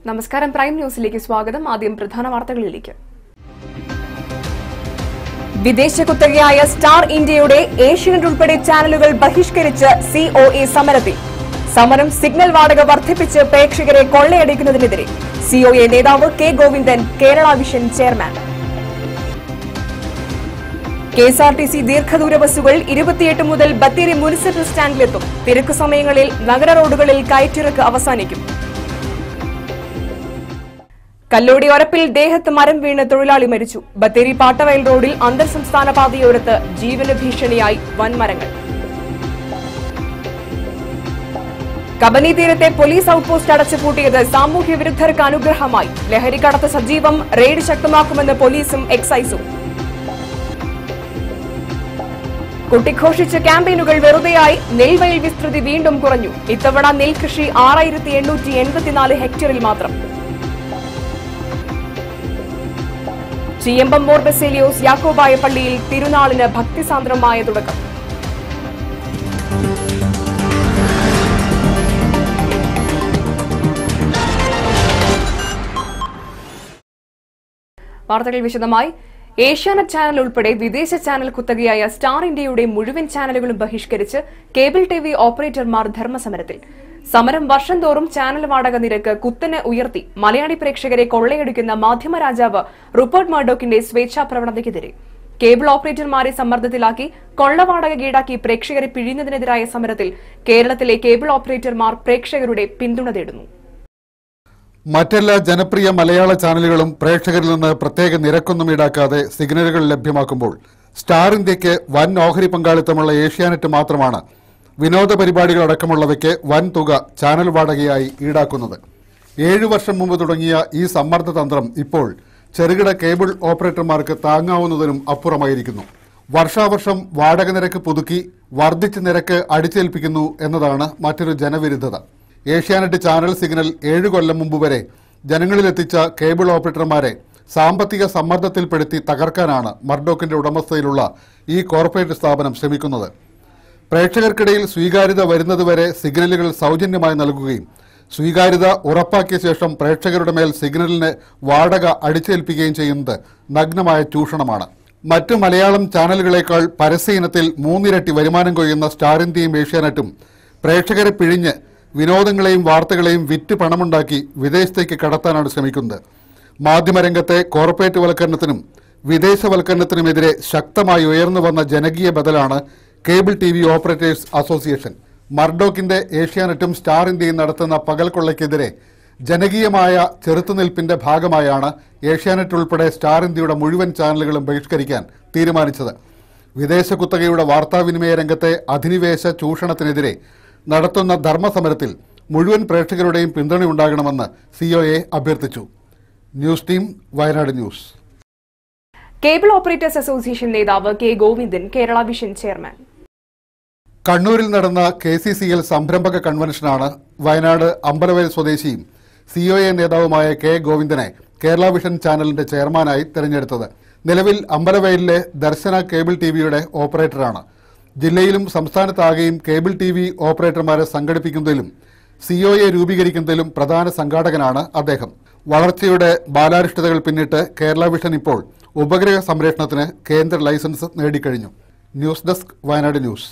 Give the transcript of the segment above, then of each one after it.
നമസ്കാരം പ്രൈം ന്യൂസിലേക്ക് സ്വാഗതം ആദ്യം പ്രധാന വാർത്തകളിലേക്ക് വിദേശ കുത്തകയായ സ്റ്റാർ ഇന്ത്യയുടെ ഏഷ്യനെറ്റ് ഉൾപ്പെടെ ചാനലുകൾ ബഹിഷ്കരിച്ച് സിഒഎ സമരത്തിൽ സമരം സിഗ്നൽ വാടക വർദ്ധിപ്പിച്ച് പ്രേക്ഷകരെ കൊള്ളയടിക്കുന്നതിനെതിരെ സിഒഎ നേതാവ് K Govindan Kerala vision chairman KSRTC ദീർഘദൂര ബസ്സുകൾ ഇരുപത്തിയെട്ട് മുതൽ ബത്തേരി മുനിസിപ്പൽ സ്റ്റാൻഡിലെത്തും തിരക്ക് സമയങ്ങളിൽ നഗര റോഡുകളിൽ കയറ്റിറക്ക് അവസാനിക്കും കല്ലോടി ഒരപ്പിൽ ദേഹത്ത് മരം വീണ് തൊഴിലാളി മരിച്ചു ബത്തേരി പാട്ടവയൽ റോഡിൽ അന്തർ സംസ്ഥാന പാതയോരത്ത് ജീവന ഭീഷണിയായി വൻമരങ്ങൾ കബനി തീരത്തെ പോലീസ് ഔട്ട്പോസ്റ്റ് അടച്ചുപൂട്ടിയത് സാമൂഹ്യ വിരുദ്ധർക്ക് അനുഗ്രഹമായി ലഹരിക്കടത്ത് സജീവം റെയ്ഡ് ശക്തമാക്കുമെന്ന് പോലീസും എക്സൈസും കുട്ടിഘോഷിച്ച ക്യാമ്പയിനുകൾ വെറുതെയായി നെൽവയൽ വിസ്തൃതി വീണ്ടും കുറഞ്ഞു ഇത്തവണ നെൽകൃഷി ആറായിരത്തി എണ്ണൂറ്റി എൺപത്തിനാല് ഹെക്ടറിൽ മാത്രം ചീയമ്പമ്മോർ ബസേലിയോസ് യാക്കോബായ പള്ളിയിൽ തിരുനാളിന് ഭക്തിസാന്ദ്രമായ തുടക്കം വാർത്തകൾ വിശദമായി ഏഷ്യാനെറ്റ് ചാനൽ ഉൾപ്പെടെ വിദേശ ചാനൽ കുത്തകയായ സ്റ്റാർ ഇന്ത്യയുടെ മുഴുവൻ ചാനലുകളും ബഹിഷ്കരിച്ച് കേബിൾ ടി വി ഓപ്പറേറ്റർമാർ ധർമ്മസമരത്തിൽ സമരം വർഷം തോറും ചാനൽ വാടക നിരക്ക് കുത്തനെ ഉയർത്തി മലയാളി പ്രേക്ഷകരെ കൊള്ളയടിക്കുന്ന മാധ്യമ രാജാവ് റുപ്പർട്ട് മർഡോക്കിന്റെ സ്വേച്ഛാ പ്രവണതയ്ക്കെതിരെ കേബിൾ ഓപ്പറേറ്റർമാരെ സമ്മർദ്ദത്തിലാക്കി കൊള്ളവാടക ഈടാക്കി പ്രേക്ഷകരെ പിഴിയുന്നതിനെതിരായ സമരത്തിൽ കേരളത്തിലെ കേബിൾ ഓപ്പറേറ്റർമാർ പ്രേക്ഷകരുടെ പിന്തുണ തേടുന്നു മറ്റെല്ലാ ജനപ്രിയ മലയാള ചാനലുകളും പ്രേക്ഷകരിൽ നിന്ന് പ്രത്യേക നിരക്കൊന്നും ഈടാക്കാതെ സിഗ്നലുകൾ ലഭ്യമാക്കുമ്പോൾ സ്റ്റാർ ഇന്ത്യയ്ക്ക് വൻ ഓഹരി പങ്കാളിത്തമുള്ള ഏഷ്യാനെറ്റ് മാത്രമാണ് വിനോദ പരിപാടികളടക്കമുള്ളവയ്ക്ക് വൻ തുക ചാനൽ വാടകയായി ഈടാക്കുന്നത് ഏഴു വർഷം മുമ്പ് തുടങ്ങിയ ഈ സമ്മർദ്ദ തന്ത്രം ഇപ്പോൾ ചെറുകിട കേബിൾ ഓപ്പറേറ്റർമാർക്ക് താങ്ങാവുന്നതിനും അപ്പുറമായിരിക്കുന്നു വർഷാവർഷം വാടക നിരക്ക് പുതുക്കി വർദ്ധിച്ച നിരക്ക് അടിച്ചേൽപ്പിക്കുന്നു എന്നതാണ് മറ്റൊരു ജനവിരുദ്ധത ഏഷ്യാനെറ്റ് ചാനൽ സിഗ്നൽ ഏഴു കൊല്ലം മുമ്പ് വരെ ജനങ്ങളിലെത്തിച്ച കേബിൾ ഓപ്പറേറ്റർമാരെ സാമ്പത്തിക സമ്മർദ്ദത്തിൽപ്പെടുത്തി തകർക്കാനാണ് മർഡോക്കിന്റെ ഉടമസ്ഥയിലുള്ള ഈ കോർപ്പറേറ്റ് സ്ഥാപനം ശ്രമിക്കുന്നത് പ്രേക്ഷകർക്കിടയിൽ സ്വീകാര്യത വരുന്നതുവരെ സിഗ്നലുകൾ സൗജന്യമായി നൽകുകയും സ്വീകാര്യത ഉറപ്പാക്കിയ ശേഷം പ്രേക്ഷകരുടെ മേൽ സിഗ്നലിന് വാടക അടിച്ചേൽപ്പിക്കുകയും ചെയ്യുന്നത് നഗ്നമായ ചൂഷണമാണ് മറ്റു മലയാളം ചാനലുകളേക്കാൾ പരസ്യ ഇനത്തിൽ മൂന്നിരട്ടി വരുമാനം കൊയ്യുന്ന സ്റ്റാർ ഇന്ത്യയും ഏഷ്യാനെറ്റും പ്രേക്ഷകരെ പിഴിഞ്ഞ് വിനോദങ്ങളെയും വാർത്തകളെയും വിറ്റ് പണമുണ്ടാക്കി വിദേശത്തേക്ക് കടത്താനാണ് ശ്രമിക്കുന്നത് മാധ്യമരംഗത്തെ കോർപ്പറേറ്റ് വൽക്കരണത്തിനും വിദേശവൽക്കരണത്തിനുമെതിരെ ശക്തമായി ഉയർന്നു വന്ന ജനകീയ ബദലാണ് cable T V operators association മർഡോക്കിന്റെ ഏഷ്യാനെറ്റും സ്റ്റാർ ഇന്ത്യയും നടത്തുന്ന പകൽ കൊള്ളയ്ക്കെതിരെ ജനകീയമായ ചെറുത്തുനിൽപ്പിന്റെ ഭാഗമായാണ് ഏഷ്യാനെറ്റ് ഉൾപ്പെടെ സ്റ്റാർ ഇന്ത്യയുടെ മുഴുവൻ ചാനലുകളും ബഹിഷ്കരിക്കാൻ തീരുമാനിച്ചത് വിദേശ കുത്തകയുടെ വാർത്താവിനിമയ രംഗത്തെ അധിനിവേശ ചൂഷണത്തിനെതിരെ നടത്തുന്ന ധർമ്മസമരത്തിൽ മുഴുവൻ പ്രേക്ഷകരുടെയും പിന്തുണയുണ്ടാകണമെന്ന് സിഒഎ അഭ്യർത്ഥിച്ചു news team Wayanad news cable operators association നേതാവ് K Govindan Kerala vision chairman കണ്ണൂരിൽ നടന്ന കെ സി സി എൽ സംരംഭക കൺവെൻഷനാണ് വയനാട് അമ്പലവയൽ സ്വദേശിയും സിഒഎ നേതാവുമായ കെ ഗോവിന്ദനെ കേരള വിഷൻ ചാനലിന്റെ ചെയർമാനായി തെരഞ്ഞെടുത്തത് നിലവിൽ അമ്പലവയലിലെ ദർശന കേബിൾ ടി വിയുടെ ഓപ്പറേറ്ററാണ് ജില്ലയിലും സംസ്ഥാനത്താകെയും കേബിൾ ടി വി ഓപ്പറേറ്റർമാരെ സംഘടിപ്പിക്കുന്നതിലും സിഒഎ രൂപീകരിക്കുന്നതിലും പ്രധാന സംഘാടകനാണ് അദ്ദേഹം വളർച്ചയുടെ ബാലാരിഷ്ടതകൾ പിന്നിട്ട് കേരള വിഷൻ ഇപ്പോൾ ഉപഗ്രഹ സംരക്ഷണത്തിന് കേന്ദ്ര ലൈസൻസ് നേടിക്കഴിഞ്ഞു news desk Wayanad news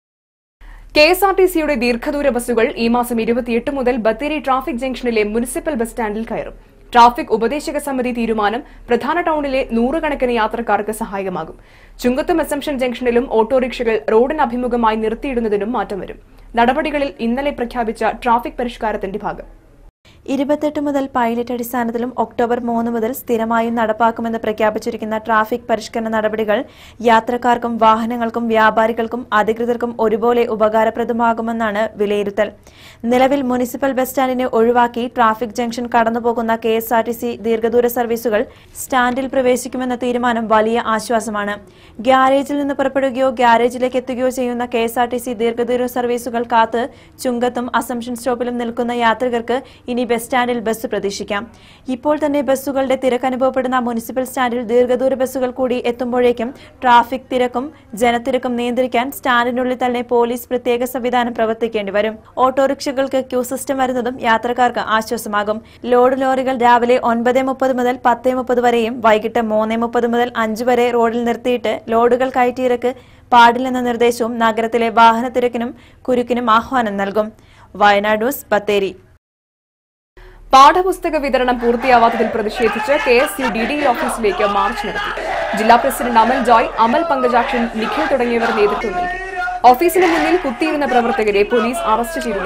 K S R T സിയുടെ ദീർഘദൂര ബസ്സുകൾ ഈ മാസം ഇരുപത്തിയെട്ട് മുതൽ ബത്തേരി ട്രാഫിക് ജംഗ്ഷനിലെ മുനിസിപ്പൽ ബസ് സ്റ്റാൻഡിൽ കയറും ട്രാഫിക് ഉപദേശക സമിതി തീരുമാനം പ്രധാന ടൌണിലെ നൂറുകണക്കിന് യാത്രക്കാർക്ക് സഹായകമാകും ചുങ്കത്തും എസംഷൻ ജംഗ്ഷനിലും ഓട്ടോറിക്ഷകൾ റോഡിന് അഭിമുഖമായി നിർത്തിയിടുന്നതിനും മാറ്റം വരും നടപടികളിൽ ഇന്നലെ പ്രഖ്യാപിച്ച ട്രാഫിക് പരിഷ്കാരത്തിന്റെ ഭാഗം ഇരുപത്തെട്ട് മുതൽ പൈലറ്റ് അടിസ്ഥാനത്തിലും ഒക്ടോബർ മൂന്ന് മുതൽ സ്ഥിരമായും നടപ്പാക്കുമെന്ന് പ്രഖ്യാപിച്ചിരിക്കുന്ന ട്രാഫിക് പരിഷ്കരണ നടപടികൾ യാത്രക്കാർക്കും വാഹനങ്ങൾക്കും വ്യാപാരികൾക്കും അധികൃതർക്കും ഒരുപോലെ ഉപകാരപ്രദമാകുമെന്നാണ് വിലയിരുത്തൽ നിലവിൽ മുനിസിപ്പൽ ബസ് സ്റ്റാൻഡിനെ ഒഴിവാക്കി ട്രാഫിക് ജംഗ്ഷൻ കടന്നുപോകുന്ന K S R T C ദീർഘദൂര സർവീസുകൾ സ്റ്റാൻഡിൽ പ്രവേശിക്കുമെന്ന തീരുമാനം വലിയ ആശ്വാസമാണ് ഗ്യാരേജിൽ നിന്ന് പുറപ്പെടുകയോ ഗ്യാരേജിലേക്ക് എത്തുകയോ ചെയ്യുന്ന K S R T C ദീർഘദൂര സർവീസുകൾ കാത്ത് ചുങ്കത്തും അസംഷൻ സ്റ്റോപ്പിലും നിൽക്കുന്ന യാത്രികർക്ക് ഇനി ബസ് സ്റ്റാൻഡിൽ ബസ് പ്രതീക്ഷിക്കാം ഇപ്പോൾ തന്നെ ബസ്സുകളുടെ തിരക്ക് അനുഭവപ്പെടുന്ന മുനിസിപ്പൽ സ്റ്റാൻഡിൽ ദീർഘദൂര ബസ്സുകൾ കൂടി എത്തുമ്പോഴേക്കും ട്രാഫിക് തിരക്കും ജനത്തിരക്കും നിയന്ത്രിക്കാൻ സ്റ്റാൻഡിനുള്ളിൽ തന്നെ പോലീസ് പ്രത്യേക സംവിധാനം പ്രവർത്തിക്കേണ്ടി വരും ഓട്ടോറിക്ഷകൾക്ക് ക്യൂ സിസ്റ്റം വരുന്നതും യാത്രക്കാർക്ക് ആശ്വാസമാകും ലോഡ് ലോറികൾ രാവിലെ ഒൻപത് മുപ്പത് മുതൽ പത്ത് മുപ്പത് വരെയും വൈകിട്ട് മൂന്ന് മുപ്പത് മുതൽ അഞ്ച് വരെ റോഡിൽ നിർത്തിയിട്ട് ലോഡുകൾ കയറ്റിയിറക്ക് പാടില്ലെന്ന നിർദ്ദേശവും നഗരത്തിലെ വാഹനത്തിരക്കിനും കുരുക്കിനും ആഹ്വാനം നൽകും വയനാട് ന്യൂസ് ബത്തേരി പാഠപുസ്തക വിതരണം പൂർത്തിയാവാത്തതിൽ പ്രതിഷേധിച്ച് K S U D D ഓഫീസിലേക്ക് മാർച്ച് നടത്തി ജില്ലാ പ്രസിഡന്റ് അമൽ ജോയ് അമൽ പങ്കജാക്ഷൻ നിഖിൽ തുടങ്ങിയവർ നേതൃത്വം നൽകി ഓഫീസിന് മുന്നിൽ കുത്തിയിരുന്ന പ്രവർത്തകരെ പോലീസ് അറസ്റ്റ് ചെയ്തു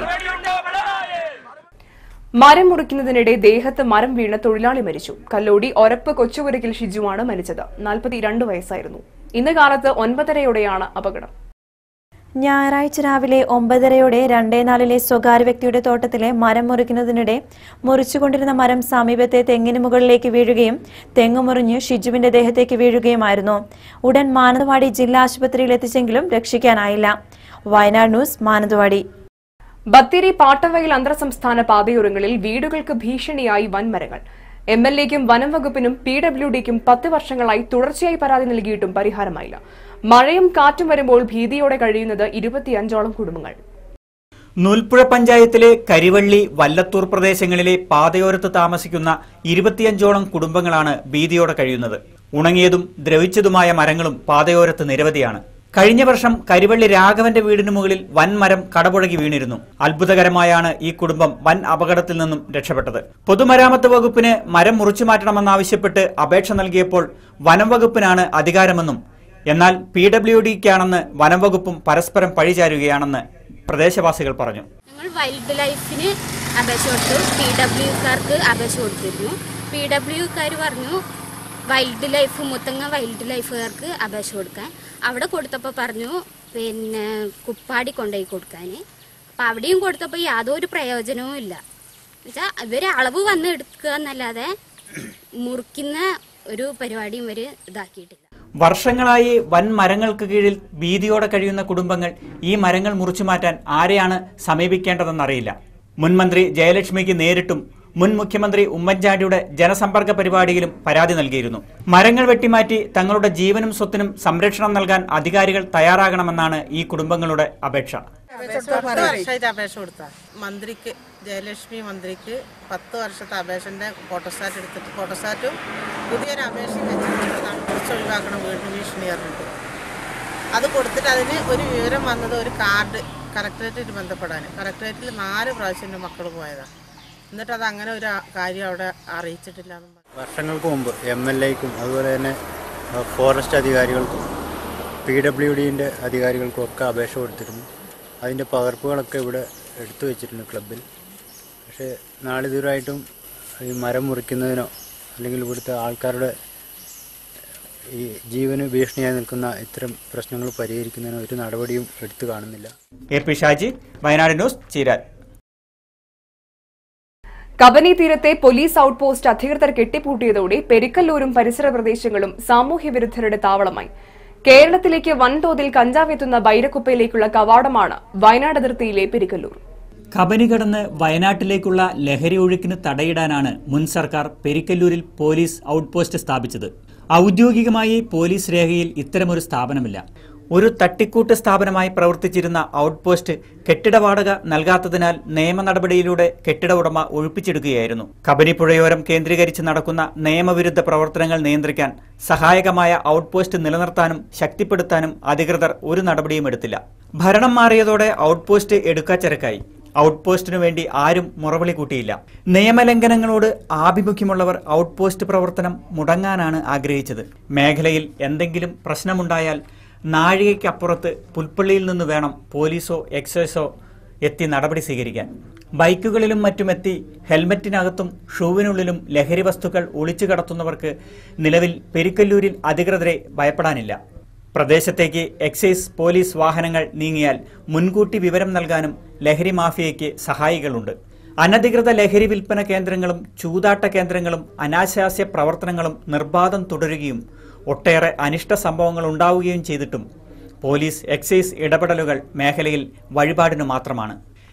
മരം മുറിക്കുന്നതിനിടെ ദേഹത്ത് മരം വീണ് തൊഴിലാളി മരിച്ചു കല്ലോടി ഒരപ്പ് കൊച്ചുപുരയ്ക്കൽ ഷിജുവാണ് മരിച്ചത് നാൽപ്പത്തിരണ്ട് വയസ്സായിരുന്നു ഇന്ന് കാലത്ത് ഒൻപതരയോടെയാണ് അപകടം ഞായറാഴ്ച രാവിലെ ഒമ്പതരയോടെ രണ്ടേ നാലിലെ സ്വകാര്യ വ്യക്തിയുടെ തോട്ടത്തിലെ മരം മുറിക്കുന്നതിനിടെ മുറിച്ചുകൊണ്ടിരുന്ന മരം സമീപത്തെ തെങ്ങിന് മുകളിലേക്ക് വീഴുകയും തെങ്ങ് മുറിഞ്ഞ് ഷിജുവിന്റെ ദേഹത്തേക്ക് വീഴുകയുമായിരുന്നു ഉടൻ മാനന്തവാടി ജില്ലാ ആശുപത്രിയിൽ എത്തിച്ചെങ്കിലും രക്ഷിക്കാനായില്ല വയനാട് ന്യൂസ് മാനന്തവാടി ബത്തേരി പാട്ടവയൽ അന്തർ സംസ്ഥാന പാതയോരങ്ങളിൽ വീടുകൾക്ക് ഭീഷണിയായി വൻമരങ്ങൾ എം എൽ എക്കും വനം വകുപ്പിനും പി ഡബ്ല്യു ഡിക്കും പത്ത് വർഷങ്ങളായി തുടർച്ചയായി പരാതി നൽകിയിട്ടും പരിഹാരമായില്ല മഴയും കാറ്റും വരുമ്പോൾ ഭീതിയോടെ കഴിയുന്നത് ഇരുപത്തിയഞ്ചോളം കുടുംബങ്ങൾ നൂൽപ്പുഴ പഞ്ചായത്തിലെ കരിവള്ളി വല്ലത്തൂർ പ്രദേശങ്ങളിലെ പാതയോരത്ത് താമസിക്കുന്ന ഇരുപത്തിയഞ്ചോളം കുടുംബങ്ങളാണ് ഭീതിയോടെ കഴിയുന്നത് ഉണങ്ങിയതും ദ്രവിച്ചതുമായ മരങ്ങളും പാതയോരത്ത് നിരവധിയാണ് കഴിഞ്ഞ വർഷം കരിവള്ളി രാഘവന്റെ വീടിന് മുകളിൽ വൻ മരം കടപുഴകി വീണിരുന്നു അത്ഭുതകരമായാണ് ഈ കുടുംബം വൻ അപകടത്തിൽ നിന്നും രക്ഷപ്പെട്ടത് പൊതുമരാമത്ത് വകുപ്പിന് മരം മുറിച്ചു മാറ്റണമെന്നാവശ്യപ്പെട്ട് അപേക്ഷ നൽകിയപ്പോൾ വനം വകുപ്പിനാണ് അധികാരമെന്നും എന്നാൽ പി ഡബ്ല്യു ഡിക്കാണെന്ന് വനം വകുപ്പും പരസ്പരം പഴിചാരുകയാണെന്ന് പ്രദേശവാസികൾ പറഞ്ഞു ഞങ്ങൾ വൈൽഡ് ലൈഫിന് അപേക്ഷ കൊടുത്തു പി ഡബ്ല്യുക്കാർക്ക് അപേക്ഷ കൊടുത്തിരുന്നു പി ഡബ്ല്യുക്കാർ പറഞ്ഞു വൈൽഡ് ലൈഫ് മുത്തങ്ങ വൈൽഡ് ലൈഫുകാർക്ക് അപേക്ഷ കൊടുക്കാൻ അവിടെ കൊടുത്തപ്പോൾ പറഞ്ഞു പിന്നെ കുപ്പാടി കൊണ്ടുപോയി കൊടുക്കാൻ അപ്പം അവിടെയും കൊടുത്തപ്പോൾ യാതൊരു പ്രയോജനവും ഇല്ല എന്നുവെച്ചാൽ ഇവർ അളവ് വന്ന് എടുക്കുക എന്നല്ലാതെ മുറിക്കുന്ന ഒരു പരിപാടിയും ഇവർ ഇതാക്കിയിട്ടില്ല വർഷങ്ങളായി വൻ മരങ്ങൾക്ക് കീഴിൽ ഭീതിയോടെ കഴിയുന്ന കുടുംബങ്ങൾ ഈ മരങ്ങൾ മുറിച്ചു മാറ്റാൻ ആരെയാണ് സമീപിക്കേണ്ടതെന്നറിയില്ല മുൻമന്ത്രി ജയലക്ഷ്മിക്ക് നേരിട്ടും മുൻ മുഖ്യമന്ത്രി ഉമ്മൻചാണ്ടിയുടെ ജനസമ്പർക്ക പരിപാടിയിലും പരാതി നൽകിയിരുന്നു മരങ്ങൾ വെട്ടിമാറ്റി തങ്ങളുടെ ജീവനും സ്വത്തിനും സംരക്ഷണം നൽകാൻ അധികാരികൾ തയ്യാറാകണമെന്നാണ് ഈ കുടുംബങ്ങളുടെ അപേക്ഷ പത്ത് വർഷമായിട്ട് അപേക്ഷ കൊടുത്ത മന്ത്രിക്ക് ജയലക്ഷ്മി മന്ത്രിക്ക് പത്ത് വർഷത്തെ അപേക്ഷന്റെ ഫോട്ടോസ്റ്റാറ്റ് എടുത്തിട്ട് ഫോട്ടോസ്റ്റാറ്റും പുതിയൊരു അപേക്ഷ വെച്ചിട്ട് കുറിച്ച് ഒഴിവാക്കണം വീടിന് ഭീഷണി പറഞ്ഞിട്ട് അത് കൊടുത്തിട്ട് അതിന് ഒരു വിവരം വന്നത് ഒരു കാർഡ് കളക്ടറേറ്റിൽ ബന്ധപ്പെടാൻ കളക്ടറേറ്റിൽ നാല് പ്രാവശ്യം എൻ്റെ മക്കൾ പോയതാണ് എന്നിട്ട് അത് അങ്ങനെ ഒരു കാര്യം അവിടെ അറിയിച്ചിട്ടില്ല എന്നും പറഞ്ഞു. വർഷങ്ങൾക്ക് മുമ്പ് എം എൽ എക്കും അതുപോലെ തന്നെ അഹ്, ഫോറസ്റ്റ് അധികാരികൾക്കും പി ഡബ്ല്യു ഡിൻ്റെ അധികാരികൾക്കും ഒക്കെ അപേക്ഷ കൊടുത്തിരുന്നു അതിൻ്റെ പകർപ്പുകളൊക്കെ ഇവിടെ എടുത്തു വെച്ചിട്ടുണ്ട് ക്ലബിൽ പക്ഷേ നാളിതുവരായിട്ടും ഈ മരം മുറിക്കുന്നതിനോ അല്ലെങ്കിൽ ഇവിടുത്തെ ആൾക്കാരുടെ ഈ ജീവന് ഭീഷണിയായി നിൽക്കുന്ന ഇത്തരം പ്രശ്നങ്ങൾ പരിഹരിക്കുന്നതിനോ ഒരു നടപടിയും എടുത്തു കാണുന്നില്ല A P Shaji Wayanad news Cheeral Kabani തീരത്തെ പോലീസ് ഔട്ട് പോസ്റ്റ് അധികൃതർ കെട്ടിപ്പൂട്ടിയതോടെ പെരിക്കല്ലൂരും പരിസര പ്രദേശങ്ങളും സാമൂഹ്യ വിരുദ്ധരുടെ താവളമായി കേരളത്തിലേക്ക് വൻതോതിൽ കഞ്ചാവ് എത്തുന്ന ബൈരക്കുപ്പയിലേക്കുള്ള കവാടമാണ് വയനാട് അതിർത്തിയിലെ പെരിക്കല്ലൂർ കബനി കടന്ന് വയനാട്ടിലേക്കുള്ള ലഹരി ഒഴുക്കിന് തടയിടാനാണ് മുൻ സർക്കാർ പെരിക്കല്ലൂരിൽ പോലീസ് ഔട്ട് പോസ്റ്റ് സ്ഥാപിച്ചത് ഔദ്യോഗികമായി പോലീസ് രേഖയിൽ ഇത്തരമൊരു സ്ഥാപനമില്ല ഒരു തട്ടിക്കൂട്ട് സ്ഥാപനമായി പ്രവർത്തിച്ചിരുന്ന ഔട്ട് പോസ്റ്റ് കെട്ടിട വാടക നൽകാത്തതിനാൽ നിയമ നടപടിയിലൂടെ കെട്ടിട ഉടമ ഒഴിപ്പിച്ചെടുക്കുകയായിരുന്നു കബനി പുഴയോരം കേന്ദ്രീകരിച്ച് നടക്കുന്ന നിയമവിരുദ്ധ പ്രവർത്തനങ്ങൾ നിയന്ത്രിക്കാൻ സഹായകമായ ഔട്ട് പോസ്റ്റ് നിലനിർത്താനും ശക്തിപ്പെടുത്താനും അധികൃതർ ഒരു നടപടിയും എടുത്തില്ല ഭരണം മാറിയതോടെ ഔട്ട് പോസ്റ്റ് എടുക്കാച്ചരക്കായി ഔട്ട് പോസ്റ്റിനു വേണ്ടി ആരും മുറവിളി കൂട്ടിയില്ല നിയമലംഘനങ്ങളോട് ആഭിമുഖ്യമുള്ളവർ ഔട്ട് പോസ്റ്റ് പ്രവർത്തനം മുടങ്ങാനാണ് ആഗ്രഹിച്ചത് മേഖലയിൽ എന്തെങ്കിലും പ്രശ്നമുണ്ടായാൽ നാഴികയ്ക്കപ്പുറത്ത് പുൽപ്പള്ളിയിൽ നിന്ന് വേണം പോലീസോ എക്സൈസോ എത്തി നടപടി സ്വീകരിക്കാൻ ബൈക്കുകളിലും മറ്റുമെത്തി ഹെൽമറ്റിനകത്തും ഷൂവിനുള്ളിലും ലഹരി വസ്തുക്കൾ ഒളിച്ചു കടത്തുന്നവർക്ക് നിലവിൽ പെരിക്കല്ലൂരിൽ അധികൃതരെ ഭയപ്പെടാനില്ല പ്രദേശത്തേക്ക് എക്സൈസ് പോലീസ് വാഹനങ്ങൾ നീങ്ങിയാൽ മുൻകൂട്ടി വിവരം നൽകാനും ലഹരി മാഫിയയ്ക്ക് സഹായികളുണ്ട് അനധികൃത ലഹരി വിൽപ്പന കേന്ദ്രങ്ങളും ചൂതാട്ട കേന്ദ്രങ്ങളും അനാശാസ്യ പ്രവർത്തനങ്ങളും നിർബാധം തുടരുകയും ഒട്ടേറെ അനിഷ്ട സംഭവങ്ങൾ ഉണ്ടാവുകയും ചെയ്തിട്ടും പോലീസ് എക്സൈസ് ഇടപെടലുകൾ മേഖലയിൽ വഴിപാടിനു മാത്രമാണ്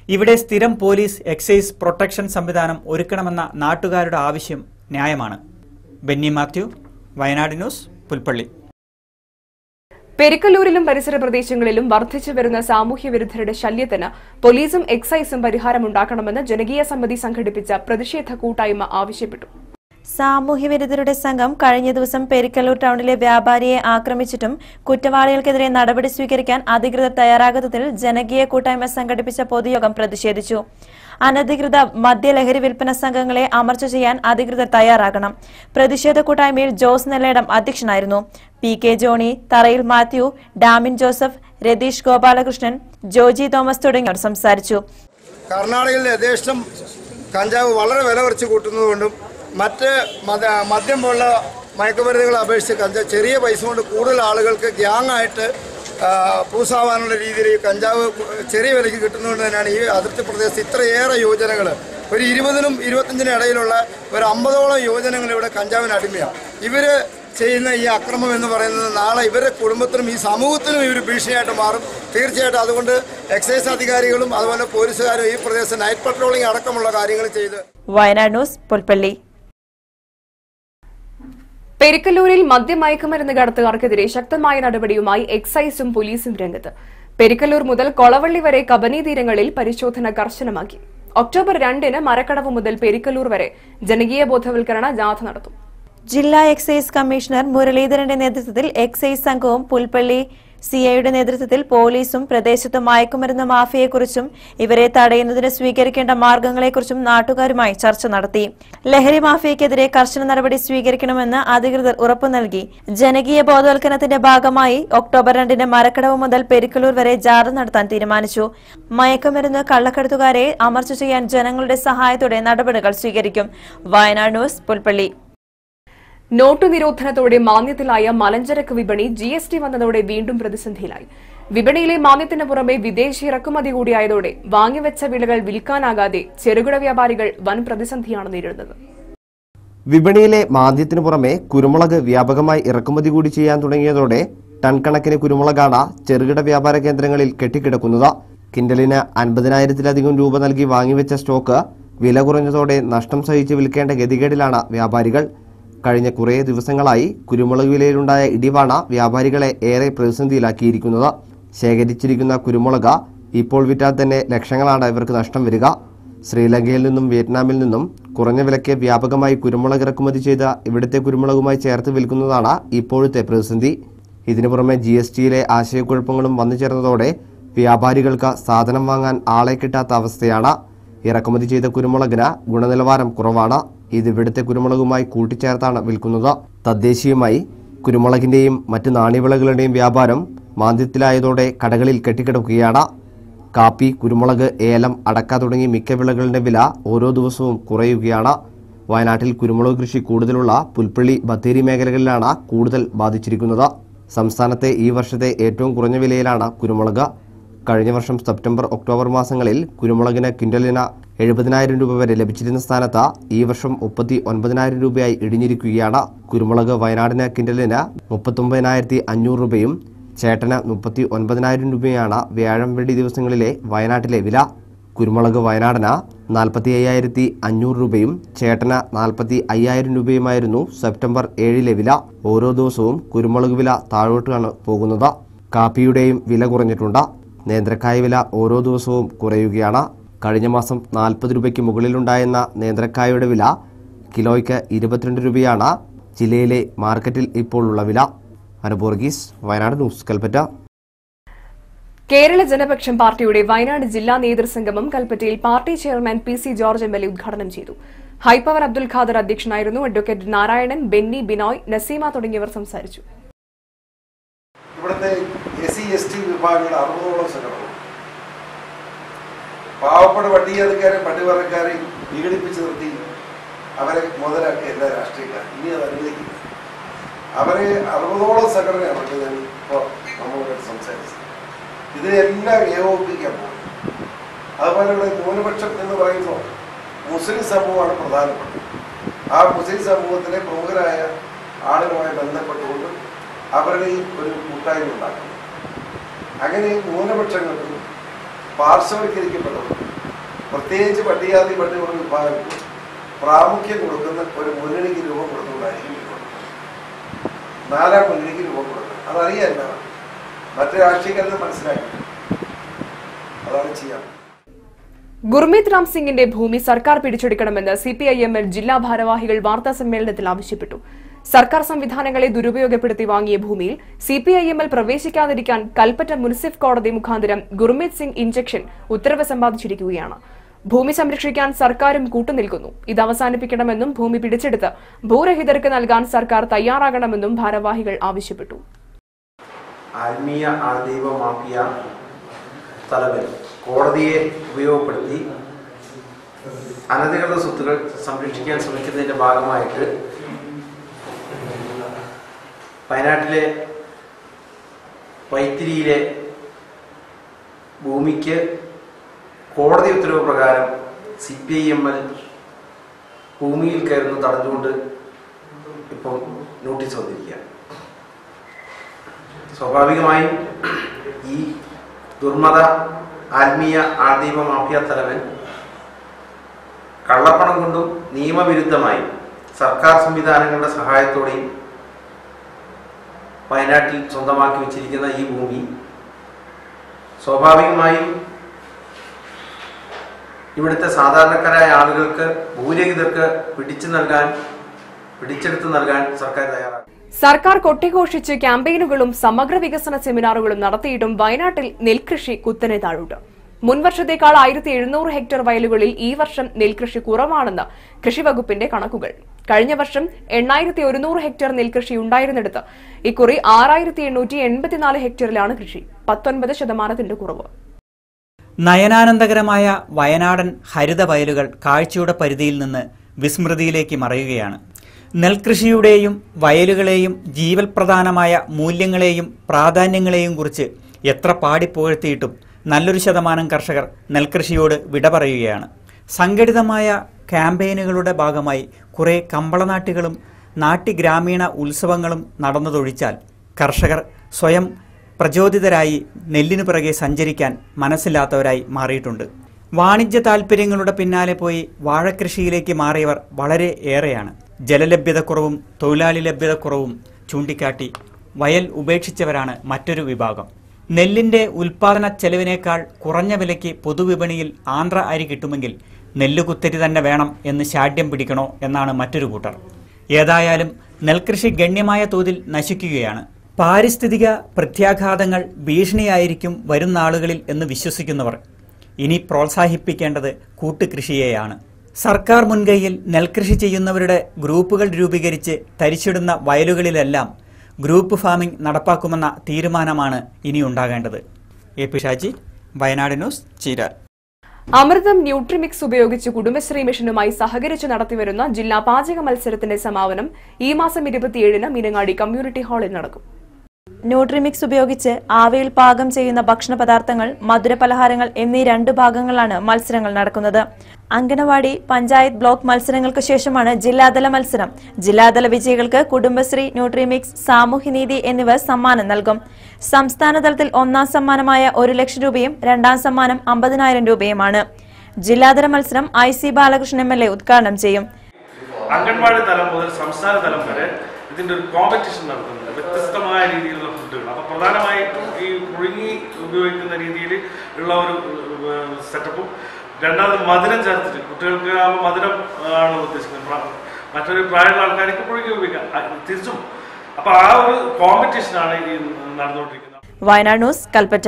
ഇവിടെ സ്ഥിരം പോലീസ് എക്സൈസ് പ്രൊട്ടക്ഷൻ സംവിധാനം ഒരുക്കണമെന്ന നാട്ടുകാരുടെ ആവശ്യം ന്യായമാണ് ബെന്നി മാത്യു വയനാട് ന്യൂസ് പുൽപ്പള്ളി പെരിക്കല്ലൂരിലും പരിസര പ്രദേശങ്ങളിലും വർദ്ധിച്ചു വരുന്ന സാമൂഹ്യ വിരുദ്ധരുടെ ശല്യത്തിന് പോലീസും എക്സൈസും പരിഹാരമുണ്ടാക്കണമെന്ന് ജനകീയ സമിതി സംഘടിപ്പിച്ച പ്രതിഷേധ കൂട്ടായ്മ ആവശ്യപ്പെട്ടു സാമൂഹ്യവിരുദ്ധരുടെ സംഘം കഴിഞ്ഞ ദിവസം പെരിക്കല്ലൂർ ടൗണിലെ വ്യാപാരിയെ ആക്രമിച്ചിട്ടും കുറ്റവാളികൾക്കെതിരെ നടപടി സ്വീകരിക്കാൻ അധികൃതർ തയ്യാറാകാത്തതിൽ ജനകീയ കൂട്ടായ്മ സംഘടിപ്പിച്ച പൊതുയോഗം പ്രതിഷേധിച്ചു അനധികൃത മദ്യലഹരി വിൽപ്പന സംഘങ്ങളെ അമർച്ച ചെയ്യാൻ അധികൃതർ തയ്യാറാകണം പ്രതിഷേധ കൂട്ടായ്മയിൽ ജോസ് നെല്ലേടം അധ്യക്ഷനായിരുന്നു പി കെ ജോണി തറയിൽ മാത്യു ഡാമിൻ ജോസഫ് രതീഷ് ഗോപാലകൃഷ്ണൻ ജോജി തോമസ് തുടങ്ങിയവർ സംസാരിച്ചു കർണാടകയിൽ യഥേഷ്ടം കഞ്ചാവ് വളരെ വില കുറച്ച് കൂട്ടുന്നതുകൊണ്ടും മറ്റ് മത മദ്യം പോലുള്ള മയക്കുമരുന്നുകളെ അപേക്ഷിച്ച് കഞ്ചാവ് ചെറിയ പൈസ കൊണ്ട് കൂടുതൽ ആളുകൾക്ക് ഗ്യാങ്ങായിട്ട് ആ, പൂസാവാനുള്ള രീതിയിൽ ഈ കഞ്ചാവ് ചെറിയ വിലയ്ക്ക് കിട്ടുന്നതുകൊണ്ട് തന്നെയാണ് ഈ അതിർത്തി പ്രദേശത്ത് ഇത്രയേറെ യോജനകൾ ഒരു ഇരുപതിനും ഇരുപത്തഞ്ചിനും ഇടയിലുള്ള ഒരു അമ്പതോളം യോജനകൾ ഇവിടെ കഞ്ചാവിന് അടിമയാണ് ഇവർ ചെയ്യുന്ന ഈ അക്രമം എന്ന് പറയുന്നത് നാളെ ഇവരുടെ കുടുംബത്തിനും ഈ സമൂഹത്തിനും ഇവർ ഭീഷണിയായിട്ട് മാറും തീർച്ചയായിട്ടും അതുകൊണ്ട് എക്സൈസ് അധികാരികളും അതുപോലെ പോലീസുകാരും ഈ പ്രദേശത്ത് നൈറ്റ് പട്രോളിംഗ് അടക്കമുള്ള കാര്യങ്ങൾ ചെയ്ത് വയനാട് ന്യൂസ് പുൽപ്പള്ളി പെരിക്കല്ലൂരിൽ മദ്യമയക്കുമരുന്ന് കടത്തുകാർക്കെതിരെ ശക്തമായ നടപടിയുമായി എക്സൈസും പോലീസും രംഗത്ത് പെരിക്കല്ലൂർ മുതൽ കൊളവള്ളി വരെ കബനി തീരങ്ങളിൽ പരിശോധന കർശനമാക്കി ഒക്ടോബർ രണ്ടിന് മരക്കടവ് മുതൽ പെരിക്കല്ലൂർ വരെ ജനകീയ ബോധവൽക്കരണ ജാഥ നടത്തും ജില്ലാ എക്സൈസ് കമ്മീഷണർ മുരളീധരന്റെ നേതൃത്വത്തിൽ എക്സൈസ് സംഘവും പുൽപ്പള്ളി സിഐയുടെ നേതൃത്വത്തിൽ പോലീസും പ്രദേശത്ത് മയക്കുമരുന്ന് മാഫിയെക്കുറിച്ചും ഇവരെ തടയുന്നതിന് സ്വീകരിക്കേണ്ട മാർഗങ്ങളെക്കുറിച്ചും നാട്ടുകാരുമായി ചർച്ച നടത്തി ലഹരി മാഫിയക്കെതിരെ കർശന നടപടി സ്വീകരിക്കണമെന്ന് അധികൃതർ ഉറപ്പു നൽകി ജനകീയ ബോധവൽക്കരണത്തിന്റെ ഭാഗമായി ഒക്ടോബർ രണ്ടിന് മരക്കടവ് മുതൽ പെരിക്കലൂർ വരെ ജാഥ നടത്താൻ തീരുമാനിച്ചു മയക്കുമരുന്ന് കള്ളക്കടത്തുകാരെ അമർച്ച ചെയ്യാൻ ജനങ്ങളുടെ സഹായത്തോടെ നടപടികൾ സ്വീകരിക്കും വയനാട് ന്യൂസ് പുൽപ്പള്ളി നോട്ടു നിരോധനത്തോടെ മാന്യത്തിലായ മലഞ്ചരക്ക് വിപണി ജി എസ് ടി വന്നതോടെ വീണ്ടും പ്രതിസന്ധിയിലായി വിപണിയിലെ മാന്യത്തിന് പുറമെ വിദേശ ഇറക്കുമതി കൂടിയായതോടെ വാങ്ങിവെച്ച വിളകൾ വിൽക്കാനാകാതെ ചെറുകിട വ്യാപാരികൾ വൻ പ്രതിസന്ധിയാണ് നേരിടുന്നത് വിപണിയിലെ മാന്ദ്യത്തിനു പുറമെ കുരുമുളക് വ്യാപകമായി ഇറക്കുമതി കൂടി ചെയ്യാൻ തുടങ്ങിയതോടെ ടൺ കണക്കിന് കുരുമുളകാണ് ചെറുകിട വ്യാപാര കേന്ദ്രങ്ങളിൽ കെട്ടിക്കിടക്കുന്നത് കിൻഡലിന് അൻപതിനായിരത്തിലധികം രൂപ നൽകി വാങ്ങിവെച്ച സ്റ്റോക്ക് വില കുറഞ്ഞതോടെ നഷ്ടം സഹിച്ച് വിൽക്കേണ്ട ഗതികേടിലാണ് വ്യാപാരികൾ കഴിഞ്ഞ കുറേ ദിവസങ്ങളായി കുരുമുളക് വിലയിലുണ്ടായ ഇടിവാണ് വ്യാപാരികളെ ഏറെ പ്രതിസന്ധിയിലാക്കിയിരിക്കുന്നത് ശേഖരിച്ചിരിക്കുന്ന കുരുമുളക് ഇപ്പോൾ വിറ്റാൽ തന്നെ ലക്ഷങ്ങളാണ് ഇവർക്ക് നഷ്ടം വരിക ശ്രീലങ്കയിൽ നിന്നും വിയറ്റ്നാമിൽ നിന്നും കുറഞ്ഞ വിലയ്ക്ക് വ്യാപകമായി കുരുമുളക് ഇറക്കുമതി ചെയ്ത ഇവിടുത്തെ കുരുമുളകുമായി ചേർത്ത് വിൽക്കുന്നതാണ് ഇപ്പോഴത്തെ പ്രതിസന്ധി ഇതിനു പുറമെ ജി എസ് ടിയിലെ ആശയക്കുഴപ്പങ്ങളും വന്നു ചേർന്നതോടെ വ്യാപാരികൾക്ക് സാധനം വാങ്ങാൻ ആളെ കിട്ടാത്ത അവസ്ഥയാണ് ഇറക്കുമതി ചെയ്ത കുരുമുളകിന് ഗുണനിലവാരം കുറവാണ് ഇത് ഇവിടുത്തെ കുരുമുളകുമായി കൂട്ടിച്ചേർത്താണ് വിൽക്കുന്നത് തദ്ദേശീയമായി കുരുമുളകിന്റെയും മറ്റ് നാണ്യവിളകളുടെയും വ്യാപാരം മാന്ദ്യത്തിലായതോടെ കടകളിൽ കെട്ടിക്കിടക്കുകയാണ് കാപ്പി കുരുമുളക് ഏലം അടക്ക തുടങ്ങി മിക്ക വിളകളുടെ വില ഓരോ ദിവസവും കുറയുകയാണ് വയനാട്ടിൽ കുരുമുളക് കൃഷി കൂടുതലുള്ള പുൽപ്പള്ളി ബത്തേരി മേഖലകളിലാണ് കൂടുതൽ ബാധിച്ചിരിക്കുന്നത് സംസ്ഥാനത്തെ ഈ വർഷത്തെ ഏറ്റവും കുറഞ്ഞ വിലയിലാണ് കുരുമുളക് കഴിഞ്ഞ വർഷം സെപ്റ്റംബർ ഒക്ടോബർ മാസങ്ങളിൽ കുരുമുളകിന് ക്വിൻ്റലിന് എഴുപതിനായിരം രൂപ വരെ ലഭിച്ചിരുന്ന സ്ഥാനത്ത് ഈ വർഷം മുപ്പത്തി ഒൻപതിനായിരം രൂപയായി ഇടിഞ്ഞിരിക്കുകയാണ് കുരുമുളക് വയനാടിന് ക്വിൻ്റലിന് മുപ്പത്തൊമ്പതിനായിരത്തി അഞ്ഞൂറ് രൂപയും ചേട്ടന് മുപ്പത്തി ഒൻപതിനായിരം രൂപയാണ് വ്യാഴം വെള്ളി ദിവസങ്ങളിലെ വയനാട്ടിലെ വില കുരുമുളക് വയനാടിന് നാൽപ്പത്തി അയ്യായിരത്തി അഞ്ഞൂറ് രൂപയും ചേട്ടന് നാൽപ്പത്തി അയ്യായിരം രൂപയുമായിരുന്നു സെപ്റ്റംബർ ഏഴിലെ വില ഓരോ ദിവസവും കുരുമുളക് വില താഴോട്ടാണ് പോകുന്നത് കാപ്പിയുടെയും വില കുറഞ്ഞിട്ടുണ്ട് നേന്ത്രക്കായ വില ഓരോ ദിവസവും കുറയുകയാണ് കഴിഞ്ഞ മാസം നാൽപ്പത് രൂപയ്ക്ക് മുകളിലുണ്ടായിരുന്ന നേന്ത്രക്കായയുടെ വില കിലോയ്ക്ക് ഇരുപത്തിരണ്ട് രൂപയാണ് ജില്ലയിലെ മാർക്കറ്റിൽ ഇപ്പോൾ ഉള്ള വില അനുപൂർഗീസ് വയനാട് ന്യൂസ് കൽപ്പറ്റ കേരള ജനപക്ഷം പാർട്ടിയുടെ വയനാട് ജില്ലാ നേതൃസംഗമം കൽപ്പറ്റയിൽ party chairman P C George M L A ഉദ്ഘാടനം ചെയ്തു ഹൈപ്പവർ അബ്ദുൽ ഖാദർ അധ്യക്ഷനായിരുന്നു അഡ്വക്കേറ്റ് നാരായണൻ ബെന്നി ബിനോയ് നസീമ തുടങ്ങിയവർ സംസാരിച്ചു ഇവിടുത്തെ എസ് സി എസ് ടി വിഭാഗങ്ങളുടെ അറുപതോളം സംഘടനകൾ പാവപ്പെട്ട പട്ടികജാതിക്കാരെയും പട്ടികവർഗക്കാരെയും വിഘടിപ്പിച്ച് നിർത്തി അവരെ മുതലാക്കിയ എല്ലാ രാഷ്ട്രീയക്കാരും ഇനി അത് അനുവദിക്കില്ല അവരെ അറുപതോളം സംഘടനയാണ് ഞാൻ ഇപ്പോൾ നമ്മളോട് സംസാരിച്ചത് ഇതിനെല്ലാം ഏകോപിപ്പിക്കാൻ പോകും അതുപോലെ ഇവിടെ ന്യൂനപക്ഷം എന്ന് പറയുമ്പോൾ മുസ്ലിം സമൂഹമാണ് പ്രധാനപ്പെട്ടത് ആ മുസ്ലിം സമൂഹത്തിലെ പ്രമുഖരായ ആളുകളുമായി ബന്ധപ്പെട്ടുകൊണ്ട് അവരുടെയും ഒരു കൂട്ടായ്മ ഉണ്ടാക്കും അങ്ങനെ ന്യൂനപക്ഷങ്ങൾക്കും പാർശ്വവൽക്കരിക്കപ്പെട്ടവർക്കും പ്രത്യേകിച്ച് പട്ടികജാതി പട്ടികവർഗ വിഭാഗങ്ങൾക്ക് പ്രാമുഖ്യം കൊടുക്കുന്ന ഒരു മുന്നണിക്ക് രൂപം കൊടുത്തുകൊണ്ടായിരിക്കും ഇപ്പോൾ. നാലാം മുന്നണിക്ക് രൂപം കൊടുക്കുന്നത് അതറിയാം എന്താണ് മറ്റു രാഷ്ട്രീയക്കാരത് മനസ്സിലാക്കി അതാണ് ചെയ്യാൻ ഗുർമീത് റാം സിംഗിന്റെ ഭൂമി സർക്കാർ പിടിച്ചെടുക്കണമെന്ന് C P I M L ജില്ലാ ഭാരവാഹികൾ വാർത്താ സമ്മേളനത്തിൽ ആവശ്യപ്പെട്ടു സർക്കാർ സംവിധാനങ്ങളെ ദുരുപയോഗപ്പെടുത്തി വാങ്ങിയ ഭൂമിയിൽ C P I M L പ്രവേശിക്കാതിരിക്കാൻ കൽപ്പറ്റ മുനിസിഫ് കോടതി മുഖാന്തരം ഗുർമീത് സിംഗ് ഇഞ്ചക്ഷൻ ഉത്തരവ് സമ്പാദിച്ചിരിക്കുകയാണ് ഭൂമി സംരക്ഷിക്കാൻ സർക്കാരും കൂട്ടുനിൽക്കുന്നു ഇത് അവസാനിപ്പിക്കണമെന്നും ഭൂമി പിടിച്ചെടുത്ത് ഭൂരഹിതർക്ക് നൽകാൻ സർക്കാർ തയ്യാറാകണമെന്നും ഭാരവാഹികൾ ആവശ്യപ്പെട്ടു ആത്മീയ ആൾദൈവ മാഫിയ തലവൻ കോടതിയെ ഉപയോഗപ്പെടുത്തി അനധികൃത സ്വത്തുകൾ സംരക്ഷിക്കാൻ ശ്രമിക്കുന്നതിന്റെ ഭാഗമായിട്ട് വയനാട്ടിലെ വൈത്തിരിയിലെ ഭൂമിക്ക് കോടതി ഉത്തരവ് പ്രകാരം C P I M L ഭൂമിയിൽ കയറുന്നു തടഞ്ഞുകൊണ്ട് ഇപ്പം നോട്ടീസ് വന്നിരിക്കുകയാണ് സ്വാഭാവികമായും ഈ ദുർമത ആത്മീയ ആദീപ മാഫിയ തലവൻ കള്ളപ്പണം കൊണ്ടും നിയമവിരുദ്ധമായി സർക്കാർ സംവിധാനങ്ങളുടെ സഹായത്തോടെയും വയനാട്ടിൽ സ്വന്തമാക്കി വെച്ചിരിക്കുന്ന ഈ ഭൂമി സ്വാഭാവികമായും ഇവിടുത്തെ സാധാരണക്കാരായ ആളുകൾക്ക് ഭൂരഹിതർക്ക് പിടിച്ചു നൽകാൻ പിടിച്ചെടുത്ത് നൽകാൻ സർക്കാർ തയ്യാറാണ് സർക്കാർ കൊട്ടിഘോഷിച്ച് ക്യാമ്പയിനുകളും സമഗ്ര വികസന സെമിനാറുകളും നടത്തിയിട്ടും വയനാട്ടിൽ നെൽകൃഷി കുത്തനെ താഴോട്ട് മുൻവർഷത്തേക്കാൾ ആയിരത്തി എഴുന്നൂറ് ഹെക്ടർ വയലുകളിൽ ഈ വർഷം നെൽകൃഷി കുറവാണെന്ന് കൃഷിവകുപ്പിന്റെ കണക്കുകൾ കഴിഞ്ഞ വർഷം എണ്ണായിരത്തി ഒരുന്നൂറ് ഹെക്ടർ നെൽകൃഷി ഉണ്ടായിരുന്നിടത്ത് ഇക്കുറി ആറായിരത്തി എണ്ണൂറ്റി എൺപത്തിനാല് ഹെക്ടറിലാണ് കൃഷി പത്തൊൻപത് ശതമാനത്തിന്റെ കുറവ് നയനാനന്ദകരമായ വയനാടൻ ഹരിത വയലുകൾ കാഴ്ചയുടെ പരിധിയിൽ നിന്ന് വിസ്മൃതിയിലേക്ക് മറയുകയാണ് നെൽകൃഷിയുടെയും വയലുകളെയും ജീവൽപ്രധാനമായ മൂല്യങ്ങളെയും പ്രാധാന്യങ്ങളെയും കുറിച്ച് എത്ര പാടിപ്പുകഴ്ത്തിയിട്ടും നല്ലൊരു ശതമാനം കർഷകർ നെൽകൃഷിയോട് വിട പറയുകയാണ് സംഘടിതമായ ക്യാമ്പയിനുകളുടെ ഭാഗമായി കുറേ കമ്പളനാട്ടുകളും നാട്ടിഗ്രാമീണ ഉത്സവങ്ങളും നടന്നതൊഴിച്ചാൽ കർഷകർ സ്വയം പ്രചോദിതരായി നെല്ലിനു പിറകെ സഞ്ചരിക്കാൻ മനസ്സില്ലാത്തവരായി മാറിയിട്ടുണ്ട് വാണിജ്യ താൽപ്പര്യങ്ങളുടെ പിന്നാലെ പോയി വാഴക്കൃഷിയിലേക്ക് മാറിയവർ വളരെ ഏറെയാണ് ജലലഭ്യതക്കുറവും തൊഴിലാളി ലഭ്യതക്കുറവും ചൂണ്ടിക്കാട്ടി വയൽ ഉപേക്ഷിച്ചവരാണ് മറ്റൊരു വിഭാഗം നെല്ലിന്റെ ഉൽപാദന ചെലവിനേക്കാൾ കുറഞ്ഞ വിലയ്ക്ക് പൊതുവിപണിയിൽ ആന്ധ്ര അരി കിട്ടുമെങ്കിൽ നെല്ല് കുത്തരി തന്നെ വേണം എന്ന് ശാഠ്യം പിടിക്കണോ എന്നാണ് മറ്റൊരു കൂട്ടർ ഏതായാലും നെൽകൃഷി ഗണ്യമായ തോതിൽ നശിക്കുകയാണ് പാരിസ്ഥിതിക പ്രത്യാഘാതങ്ങൾ ഭീഷണിയായിരിക്കും വരും നാളുകളിൽ എന്ന് വിശ്വസിക്കുന്നവർ ഇനി പ്രോത്സാഹിപ്പിക്കേണ്ടത് കൂട്ടുകൃഷിയെയാണ് സർക്കാർ മുൻകൈയിൽ നെൽകൃഷി ചെയ്യുന്നവരുടെ ഗ്രൂപ്പുകൾ രൂപീകരിച്ച് തരിച്ചിടുന്ന വയലുകളിലെല്ലാം ഗ്രൂപ്പ് ഫാമിംഗ് നടപ്പാക്കുമെന്ന തീരുമാനമാണ് ഇനി ഉണ്ടാകേണ്ടത് A P Shaji Wayanad news Cheeral Amritham nutrimix ഉപയോഗിച്ച് കുടുംബശ്രീ മിഷനുമായി സഹകരിച്ച് നടത്തിവരുന്ന ജില്ലാ പാചക മത്സരത്തിന്റെ സമാപനം ഈ മാസം ഇരുപത്തിയേഴിന് മീനങ്ങാടി കമ്മ്യൂണിറ്റി ഹാളിൽ നടക്കും ന്യൂട്രിമിക്സ് ഉപയോഗിച്ച് ആവിയിൽ പാകം ചെയ്യുന്ന ഭക്ഷണ പദാർത്ഥങ്ങൾ മധുരപലഹാരങ്ങൾ എന്നീ രണ്ട് ഭാഗങ്ങളാണ് മത്സരങ്ങൾ നടക്കുന്നത് അങ്കണവാടി പഞ്ചായത്ത് ബ്ലോക്ക് മത്സരങ്ങൾക്ക് ശേഷമാണ് ജില്ലാതല മത്സരം ജില്ലാതല വിജയികൾക്ക് കുടുംബശ്രീ ന്യൂട്രിമിക്സ് സാമൂഹ്യനീതി എന്നിവ സമ്മാനം നൽകും സംസ്ഥാന തലത്തിൽ ഒന്നാം സമ്മാനമായ ഒരു ലക്ഷം രൂപയും രണ്ടാം സമ്മാനം അമ്പതിനായിരം രൂപയുമാണ് ജില്ലാതല മത്സരം I C Balakrishnan M L A ഉദ്ഘാടനം ചെയ്യും അംഗൻവാടി തലം മുതൽ സംസ്ഥാന തലം വരെ ഇതിന്റെ ഒരു കോമ്പറ്റീഷൻ നടത്തുന്നുണ്ട് വ്യത്യസ്തമായ രീതിയിലുള്ള ഫുഡുകൾ അപ്പൊ പ്രധാനമായിട്ടും ഈ പുഴുങ്ങി ഉപയോഗിക്കുന്ന രീതിയിൽ ഉള്ള ഒരു സെറ്റപ്പും രണ്ടാമത് മധുരം ചേർത്തിട്ട് കുട്ടികൾക്ക് ആകുമ്പോൾ മധുരം ആണ് ഉദ്ദേശിക്കുന്നത് പ്ര- മറ്റൊരു പ്രായമുള്ള ആൾക്കാർക്ക് പുഴുങ്ങി ഉപയോഗിക്കാം അ- തിരിച്ചും അപ്പൊ ആ ഒരു കോമ്പറ്റീഷനാണ് ഈ നടന്നുകൊണ്ടിരിക്കുന്നത് Wayanad news Kalpetta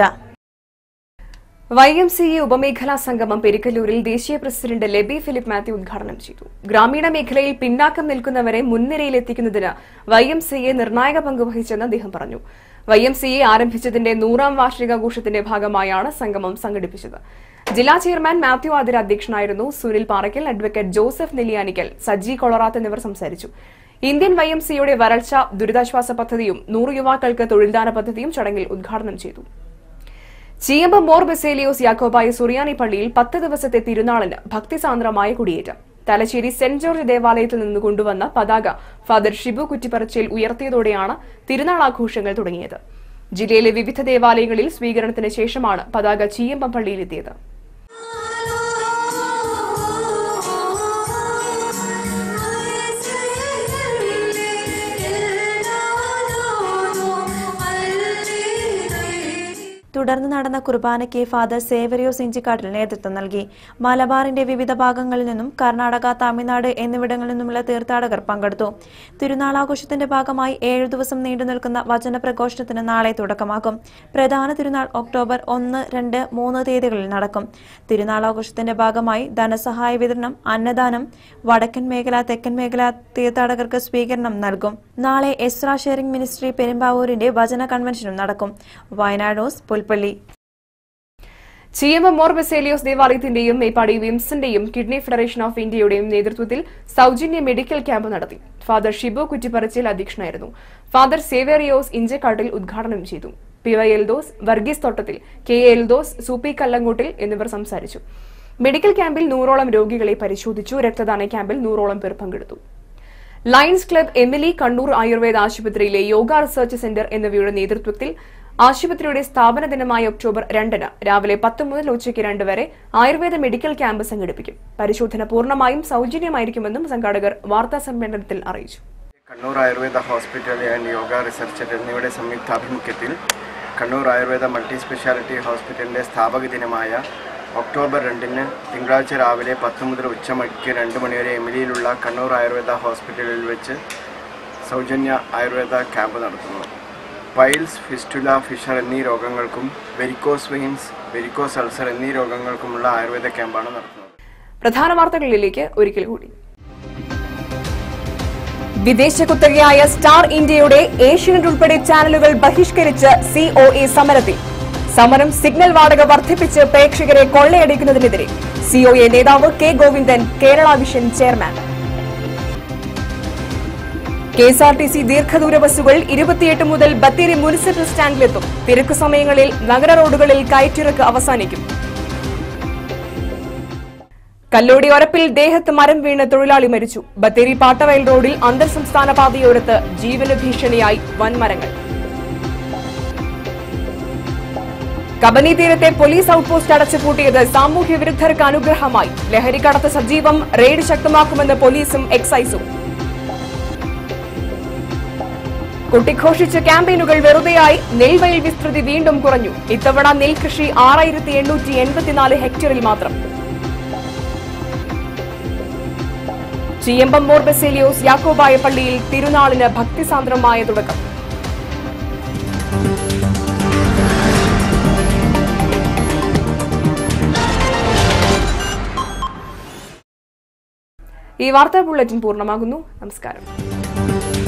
Y M C A ഉപമേഖലാ സംഗമം പെരിക്കല്ലൂരിൽ ദേശീയ പ്രസിഡന്റ് ലെബി ഫിലിപ്പ് മാത്യു ഉദ്ഘാടനം ചെയ്തു ഗ്രാമീണ മേഖലയിൽ പിന്നാക്കം നിൽക്കുന്നവരെ മുൻനിരയിലെത്തിക്കുന്നതിന് വൈ എം സി എ നിർണായക പങ്ക് വഹിച്ചെന്ന് അദ്ദേഹം പറഞ്ഞു വൈ എം സി എ ആരംഭിച്ചതിന്റെ നൂറാം വാർഷികാഘോഷത്തിന്റെ ഭാഗമായാണ് സംഗമം സംഘടിപ്പിച്ചത് ജില്ലാ ചെയർമാൻ മാത്യു ആതിര അധ്യക്ഷനായിരുന്നു സുനിൽ പാറയ്ക്കൽ അഡ്വക്കേറ്റ് ജോസഫ് നെല്ലിയാനിക്കൽ സജി കൊളറാത്ത് എന്നിവർ സംസാരിച്ചു ഇന്ത്യൻ വൈ എം സിയുടെ വരൾച്ച ദുരിതാശ്വാസ പദ്ധതിയും നൂറ് യുവാക്കൾക്ക് തൊഴിൽദാന പദ്ധതിയും ചടങ്ങിൽ ഉദ്ഘാടനം ചെയ്തു ചീയമ്പം മോർ ബെസേലിയോസ് യാക്കോബായ സുറിയാനി പള്ളിയിൽ പത്ത് ദിവസത്തെ തിരുനാളിന് ഭക്തിസാന്ദ്രമായ കുടിയേറ്റം തലശ്ശേരി സെന്റ് ജോർജ് ദേവാലയത്തിൽ നിന്ന് കൊണ്ടുവന്ന പതാക ഫാദർ ഷിബു കുറ്റിപ്പറച്ചിൽ ഉയർത്തിയതോടെയാണ് തിരുനാൾ ആഘോഷങ്ങൾ തുടങ്ങിയത് ജില്ലയിലെ വിവിധ ദേവാലയങ്ങളിൽ സ്വീകരണത്തിന് ശേഷമാണ് പതാക ചീയമ്പം പള്ളിയിലെത്തിയത് തുടർന്ന് നടന്ന കുർബാനയ്ക്ക് ഫാദർ സേവറിയോസ് ഇഞ്ചിക്കാട്ടിൽ നേതൃത്വം നൽകി മലബാറിന്റെ വിവിധ ഭാഗങ്ങളിൽ നിന്നും കർണാടക തമിഴ്നാട് എന്നിവിടങ്ങളിൽ നിന്നുമുള്ള തീർത്ഥാടകർ പങ്കെടുത്തു തിരുനാളാഘോഷത്തിന്റെ ഭാഗമായി ഏഴു ദിവസം നീണ്ടു നിൽക്കുന്ന വചന പ്രഘോഷണത്തിന് നാളെ തുടക്കമാകും പ്രധാന തിരുനാൾ ഒക്ടോബർ ഒന്ന് രണ്ട് മൂന്ന് തീയതികളിൽ നടക്കും തിരുനാളാഘോഷത്തിന്റെ ഭാഗമായി ധനസഹായ വിതരണം അന്നദാനം വടക്കൻ മേഖല തെക്കൻ മേഖല തീർത്ഥാടകർക്ക് സ്വീകരണം നൽകും നാളെ എസ്ര ഷെയറിംഗ് മിനിസ്ട്രി പെരുമ്പാവൂരിന്റെ വചന കൺവെൻഷനും നടക്കും Wayanad news Pulpally C M M Mor Baselios ദേവാലയത്തിന്റെയും മേപ്പാടി വിംസിന്റെയും കിഡ്നി ഫെഡറേഷൻ ഓഫ് ഇന്ത്യയുടെയും നേതൃത്വത്തിൽ സൌജന്യ മെഡിക്കൽ ക്യാമ്പ് നടത്തി ഫാദർ ഷിബു കുറ്റിപ്പറച്ചിൽ അധ്യക്ഷനായിരുന്നു ഫാദർ സേവേറിയോസ് ഇഞ്ചക്കാട്ടിൽ ഉദ്ഘാടനം ചെയ്തു P Y Eldhose Varghese Thottathil K A Eldhose Suppi Kallangottil എന്നിവർ സംസാരിച്ചു മെഡിക്കൽ ക്യാമ്പിൽ നൂറോളം രോഗികളെ പരിശോധിച്ചു രക്തദാന ക്യാമ്പിൽ നൂറോളം പേർ പങ്കെടുത്തു lions club Emily Kannur Ayurveda ആശുപത്രിയിലെ യോഗ റിസർച്ച് സെന്റർ എന്നിവയുടെ നേതൃത്വത്തിൽ ആശുപത്രിയുടെ സ്ഥാപന ദിനമായ ഒക്ടോബർ രണ്ടിന് രാവിലെ പത്ത് മുതൽ ഉച്ചയ്ക്ക് രണ്ട് വരെ ആയുർവേദ മെഡിക്കൽ ക്യാമ്പ് സംഘടിപ്പിക്കും പരിശോധന പൂർണ്ണമായും സൌജന്യമായിരിക്കുമെന്നും സംഘാടകർ വാർത്താ സമ്മേളനത്തിൽ അറിയിച്ചു Kannur Ayurveda hospital and yoga research എന്നിവയുടെ സംയുക്താഭിമുഖ്യത്തിൽ കണ്ണൂർ ആയുർവേദ മൾട്ടി സ്പെഷ്യാലിറ്റി ഹോസ്പിറ്റലിൻ്റെ സ്ഥാപക ദിനമായ ഒക്ടോബർ രണ്ടിന് തിങ്കളാഴ്ച രാവിലെ പത്ത് മുതൽ ഉച്ചമണിക്ക് രണ്ട് മണിവരെ എമിലിയിലുള്ള കണ്ണൂർ ആയുർവേദ ഹോസ്പിറ്റലിൽ വെച്ച് സൗജന്യ ആയുർവേദ ക്യാമ്പ് നടത്തുന്നു പൈൽസ് ഫിസ്റ്റുല ഫിഷർ എന്നീ രോഗങ്ങൾക്കും വെരിക്കോസ് വെയിൻസ് വെരിക്കോസ് അൾസർ എന്നീ രോഗങ്ങൾക്കുമുള്ള ആയുർവേദ ക്യാമ്പാണ് നടത്തുന്നത് പ്രധാന വാർത്തകളിലേക്ക് ഒരിക്കൽ കൂടി വിദേശ കുത്തകയായ സ്റ്റാർ ഇന്ത്യയുടെ ഏഷ്യനെറ്റ് ഉൾപ്പെടെ ചാനലുകൾ ബഹിഷ്കരിച്ച് സിഒഎ സമരത്തിൽ സമരം സിഗ്നൽ വാടക വർദ്ധിപ്പിച്ച് പ്രേക്ഷകരെ കൊള്ളയടിക്കുന്നതിനെതിരെ സിഒഎ നേതാവ് K Govindan Kerala vision chairman K S R T C ദീർഘദൂര ബസ്സുകൾ ഇരുപത്തിയെട്ട് മുതൽ ബത്തേരി മുനിസിപ്പൽ സ്റ്റാൻഡിലെത്തും തിരക്ക് സമയങ്ങളിൽ നഗര റോഡുകളിൽ കയറ്റിറക്ക് അവസാനിക്കും കല്ലോടി ഒരപ്പിൽ ദേഹത്ത് മരം വീണ് തൊഴിലാളി മരിച്ചു ബത്തേരി പാട്ടവയൽ റോഡിൽ അന്തർ സംസ്ഥാന പാതയോരത്ത് ജീവന ഭീഷണിയായി വൻമരങ്ങൾ കബനി തീരത്തെ പോലീസ് ഔട്ട്പോസ്റ്റ് അടച്ചുപൂട്ടിയത് സാമൂഹ്യ വിരുദ്ധർക്ക് അനുഗ്രഹമായി ലഹരിക്കടത്ത് സജീവം റെയ്ഡ് ശക്തമാക്കുമെന്ന് പോലീസും എക്സൈസും കുട്ടിഘോഷിച്ച ക്യാമ്പയിനുകൾ വെറുതെയായി നെൽവയൽ വിസ്തൃതി വീണ്ടും കുറഞ്ഞു ഇത്തവണ നെൽകൃഷി ആറായിരത്തി എണ്ണൂറ്റി എൺപത്തിനാല് ഹെക്ടറിൽ മാത്രം ചീയമ്പമ്മോർ ബെസേലിയോസ് യാക്കോബായ പള്ളിയിൽ തിരുനാളിന് ഭക്തിസാന്ദ്രമായ തുടക്കം ഈ വാർത്താ ബുള്ളറ്റിൻ പൂർണ്ണമാകുന്നു നമസ്കാരം